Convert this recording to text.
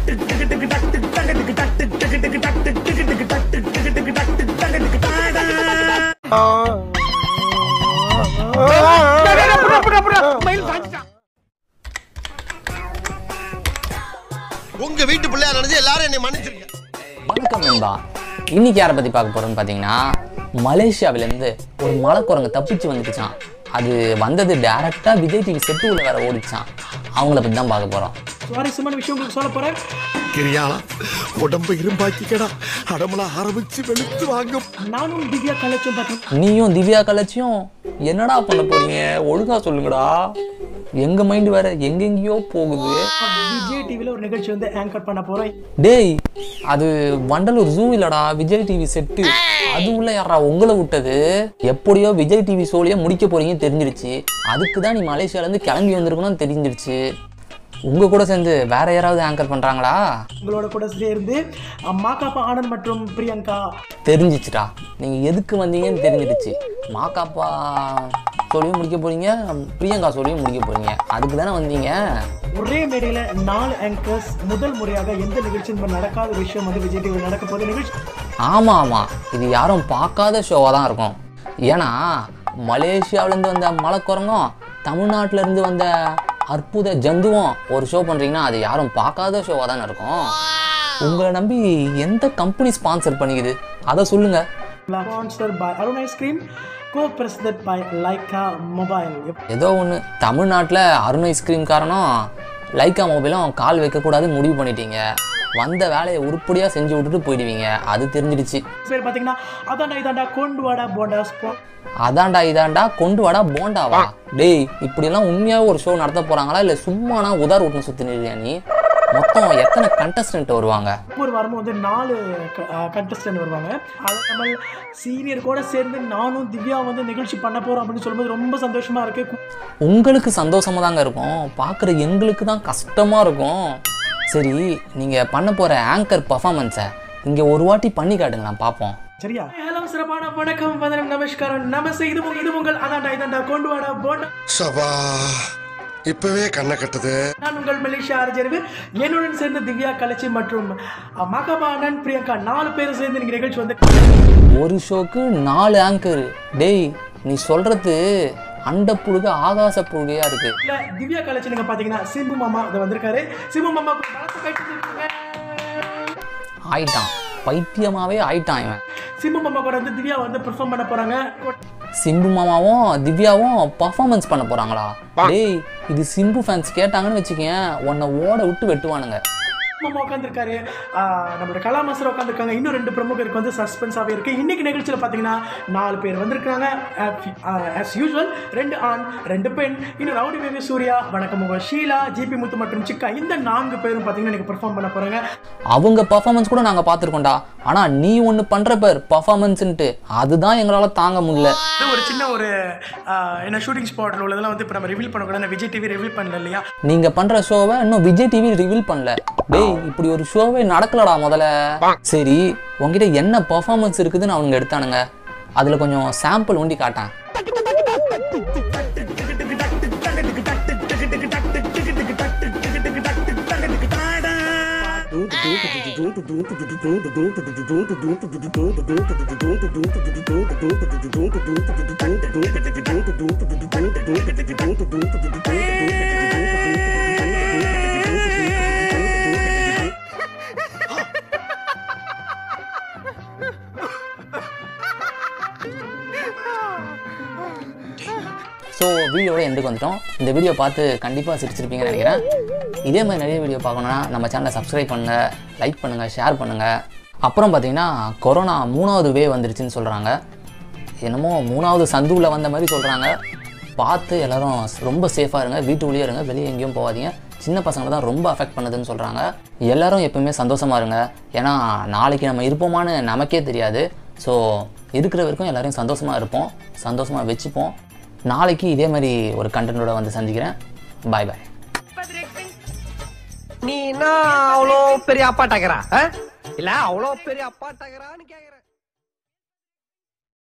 உங்க வீட்டு பிள்ளையா நினைச்சு எல்லாரும் என்னை மன்னிச்சிருங்க வணக்கம் நண்பா இன்னைக்கு யாரை பற்றி பார்க்க போகிறோம்னு பார்த்தீங்கன்னா மலேசியாவிலேருந்து ஒரு மலைக்குரங்கு தப்பிச்சு வந்துச்சுச்சான் அது வந்தது டேரெக்டாக விஜய் டிவி செட்டு உள்ள வேற ஓடிச்சான் அவங்கள பற்றி தான் பார்க்க போகிறோம் சுவாரஸ்யமான விஷயம் உங்களுக்கு சொல்ல போறேன் கிரியாளா உடம்ப இரும்பாக்கிக்கடா அடமலா ஆரம்பிச்சு வெளுத்து வாங்கும் நானும் திவ்யா கலெக்ஷன் பார்த்தேன் நீயும் திவ்யா கலச்சியும் என்னடா பண்ண போறீங்க ஒழுங்கா சொல்லுங்கடா எங்க மைண்ட் வேற எங்கெங்கேயோ போகுது விஜய் டிவில ஒரு நிகழ்ச்சி வந்து ஆங்கர் பண்ண போறேன் டேய் அது வண்டலூர் ஜூ இல்லடா விஜய் டிவி செட்டு அது உள்ள யாரா உங்களை விட்டது எப்படியோ விஜய் டிவி ஷோலயே முடிக்க போறீங்கன்னு தெரிஞ்சிருச்சு அதுக்கு தான் நீ மலேசியால இருந்து கிளம்பி வந்திருக்கணும்னு தெரிஞ்சிருச்சு உங்க கூட சேர்ந்து வேற யாராவது ஆங்கர் பண்றாங்களா உங்களோட கூட சேர்ந்து மாக்காப்பா ஆனந்த் மற்றும் பிரியங்கா தெரிஞ்சிச்சுடா நீங்க எதுக்கு வந்தீங்கன்னு தெரிஞ்சிடுச்சு மாக்காப்பா சொல்லியும் முடிக்க போறீங்க பிரியங்கா சொல்லியும் முடிக்க போறீங்க அதுக்கு தானே வந்தீங்க ஒரே மேடையில நாலு ஆங்கர்ஸ் முதல் முறையாக எந்த நிகழ்ச்சி இந்த மாதிரி நடக்காத விஷயம் வந்து விஜய் டிவி நடக்க போகுது நிகழ்ச்சி ஆமா ஆமா இது யாரும் பார்க்காத ஷோவாக தான் இருக்கும் ஏன்னா மலேசியாவிலேருந்து வந்த மலைக்குரங்கும் தமிழ்நாட்டுல இருந்து வந்த அற்புத ஜந்துவும் ஒரு ஷோ பண்றீங்கன்னா அது யாரும் பார்க்காத ஷோவாக தானே இருக்கும் உங்களை நம்பி எந்த கம்பெனி ஸ்பான்சர் பண்ணிக்குது அதை சொல்லுங்க sponsor by Arun ice cream co presented by Lyca mobile ஏதோ ஒன்று தமிழ்நாட்டில் அருண் ஐஸ்கிரீம் காரணம் லைக்கா மொபைலும் கால் வைக்கக்கூடாது முடிவு பண்ணிட்டீங்க வந்த வேலையை உருப்படியாக செஞ்சு விட்டுட்டு போயிடுவீங்க அது தெரிஞ்சிடுச்சு பேர் பார்த்தீங்கன்னா அதாண்டா இதாண்டா கொண்டு வாடா போண்டா ஸ்போ அதான்டா இதான்டா கொண்டு வாடா போண்டாவா டேய் இப்படியெல்லாம் உண்மையாக ஒரு ஷோ நடத்த போகிறாங்களா இல்லை சும்மானா உதார் விட்டுன்னு சுற்றினிருக்கியா நீ மொத்தம் எத்தனை கண்டஸ்டன்ட் வருவாங்க ஒவ்வொரு வாரமும் வந்து நாலு கண்டஸ்டன்ட் வருவாங்க அது நம்ம சீனியர் கூட சேர்ந்து நானும் திவ்யா வந்து நிகழ்ச்சி பண்ண போறோம் அப்படின்னு சொல்லும்போது ரொம்ப சந்தோஷமா இருக்கு உங்களுக்கு சந்தோஷமாக தாங்க இருக்கும் பார்க்குற எங்களுக்கு தான் கஷ்டமாக இருக்கும் சரி நீங்கள் பண்ண போகிற ஆங்கர் பர்ஃபார்மன்ஸை இங்கே ஒரு வாட்டி பண்ணி காட்டுங்களேன் பார்ப்போம் சரியா ஹலோ சிறப்பான வணக்கம் வந்தனம் நமஸ்காரம் நமஸ்தே இது உங்கள் இது உங்கள் அதாண்டா இதாண்டா கொண்டு வாடா போண்டா சபா இப்பவே கண்ணை கட்டுது நான் உங்கள் மலேசியா அரஜரிவு என்னுடன் சேர்ந்து திவ்யா கலச்சி மற்றும் மகபா அண்ணன் பிரியங்கா நாலு பேரும் சேர்ந்து நீங்க நிகழ்ச்சி வந்து ஒரு ஷோக்கு நாலு ஆங்கர் டேய் நீ சொல்றது அண்ட புழுக ஆகாச புழுகையா இருக்கு இல்ல திவ்யா கலச்சி நீங்க பாத்தீங்கன்னா சிம்பு மாமா அது வந்திருக்காரு சிம்பு மாமா பலத்தை கட்டி நிறுத்துங்க. ஆயிட்டான் பைத்தியமாவே ஆயிட்டான் இவன் சிம்பு மாமா கூட வந்து திவ்யா வந்து பெர்ஃபார்ம் பண்ண போறாங்க சிம்பு மாமாவும் திவ்யாவும் பர்ஃபார்மன்ஸ் பண்ண போறாங்களா டேய் இது சிம்பு ஃபேன்ஸ் கேட்டாங்கன்னு வச்சுக்கேன் உன்னை ஓட விட்டு வெட்டுவானுங்க மாமா உட்காந்துருக்காரு நம்மளோட கலா மாஸ்டர் உட்காந்துருக்காங்க இன்னும் ரெண்டு பிரமுகருக்கு வந்து சஸ்பென்ஸாகவே இருக்கு இன்னைக்கு நிகழ்ச்சியில் பார்த்தீங்கன்னா நாலு பேர் வந்திருக்காங்க ஆஸ் யூஸ்வல் ரெண்டு ஆண் ரெண்டு பெண் இன்னும் ரவுடி பேபி சூர்யா வணக்கம் உங்க ஷீலா ஜிபி முத்து மற்றும் சிக்கா இந்த நான்கு பேரும் பார்த்தீங்கன்னா இன்னைக்கு பெர்ஃபார்ம் பண்ண போறாங்க அவங்க பர்ஃபார்மன்ஸ் கூட நாங்க பார்த்துருக்கோம்டா ஆனா நீ ஒன்று பண்ற பேர் பர்ஃபார்மன்ஸ்ன்ட்டு அதுதான் எங்களால தாங்க முடியல இது ஒரு சின்ன ஒரு ஆஹ், என்ன ஷூட்டிங் ஸ்பாட்டில் உள்ளதெல்லாம் வந்து இப்போ நம்ம ரிவீல் பண்ணக்கூடாது விஜய் டிவி ரிவீல் பண்ணல இல்லையா நீங்க பண்ற ஷோவை இன்னும் விஜய் டிவி ரிவீல் பண்ணல டேய் இப்படி ஒரு ஷோவே நடக்கலடா முதல்ல சரி உன்கிட்ட என்ன பெர்ஃபார்மன்ஸ் இருக்குதுன்னு அவங்க எடுத்தானுங்க அதுல கொஞ்சம் சாம்பிள் ஒண்டி காட்டேன் ஸோ வீடியோட எண்டுக்கு வந்துட்டோம் இந்த வீடியோ பார்த்து கண்டிப்பாக சிரிச்சிருப்பீங்கன்னு நினைக்கிறேன் இதே மாதிரி நிறைய வீடியோ பார்க்கணுன்னா நம்ம சேனலை சப்ஸ்கிரைப் பண்ணுங்கள் லைக் பண்ணுங்கள் ஷேர் பண்ணுங்கள் அப்புறம் பார்த்தீங்கன்னா கொரோனா மூணாவது வே வந்துருச்சுன்னு சொல்கிறாங்க என்னமோ மூணாவது சந்துவில் வந்த மாதிரி சொல்கிறாங்க பார்த்து எல்லாரும் ரொம்ப சேஃபாக இருங்க வீட்டுக்குள்ளேயே இருங்க வெளியே எங்கேயும் போகாதீங்க சின்ன பசங்களை தான் ரொம்ப அஃபெக்ட் பண்ணுதுன்னு சொல்கிறாங்க எல்லாரும் எப்பவுமே சந்தோஷமாக இருங்க ஏன்னா நாளைக்கு நம்ம இருப்போமான்னு நமக்கே தெரியாது ஸோ இருக்கிற வரைக்கும் எல்லாரையும் சந்தோஷமாக இருப்போம் சந்தோஷமாக வச்சுப்போம் நாளைக்கு இதே மாதிரி ஒரு கண்டென்ட்டோட வந்து சந்திக்கிறேன் பாய் பாய் நீ என்ன அவ்வளோ பெரிய அப்பாட்டாக்கிறா இல்ல அவ்வளோ பெரிய அப்பாட்டாக்கிறான்னு கேக்குறேன்